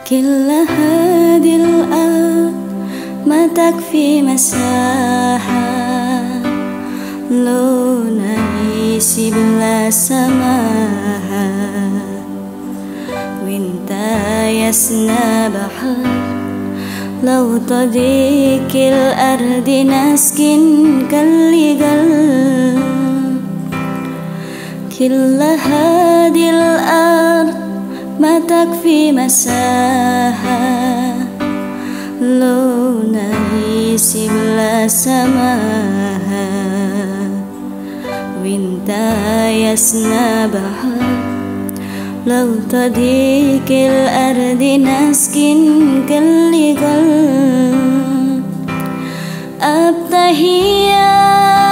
كل هذه الأرض ما تكفي مساحة لو نعيش بلا سماحة وانت يسنى بحر لو تضيق الأرض نسكن كل قلب كل هذه الأرض ما تكفي مساحة لو نعيش بلا سماها وانت يسنى بحر لو تضيق الأرض نسكن كل قلب أبتهيا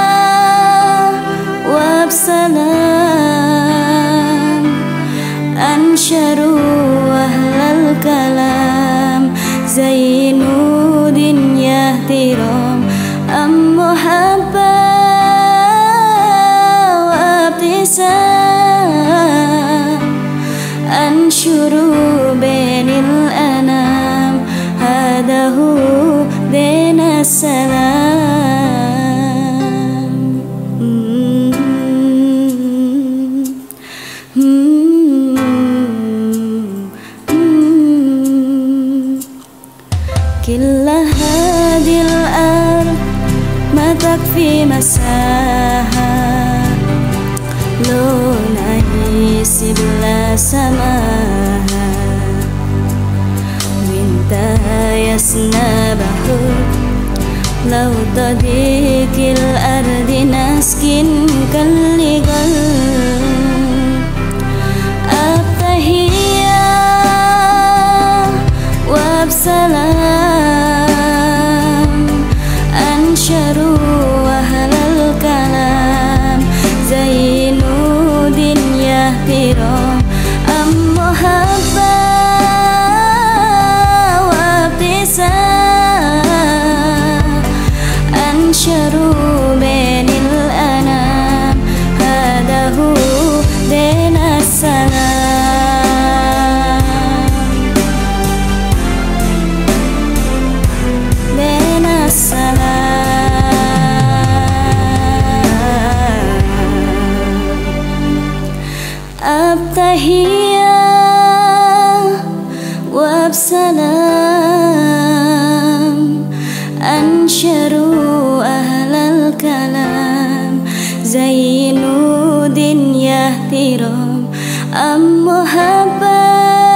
وبسلام أنشروا أهل الكلام زينوا دنيا احترام أم محبة وابتسام أنشروا بين الأنام هذا هو دين السلام كل هذه الأرض ما تكفي مساحة لو نعيش بلا سماها وانت يسنى بحر لو تضيق الأرض نسكن كل قلب التحية وبسلام أنشروا أهل الكلام زينوا دنيا احترام أم محبة وابتسام أنشروا بين الأنام هذا هو دين السلام دين السلام التحية وبسلام أنشروا أهل الكلام زينوا دنيا احترام أم محبة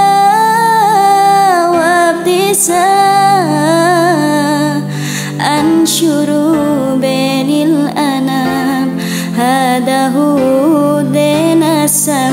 وابتسام أنشروا بين الأنام هذا هو دين السلام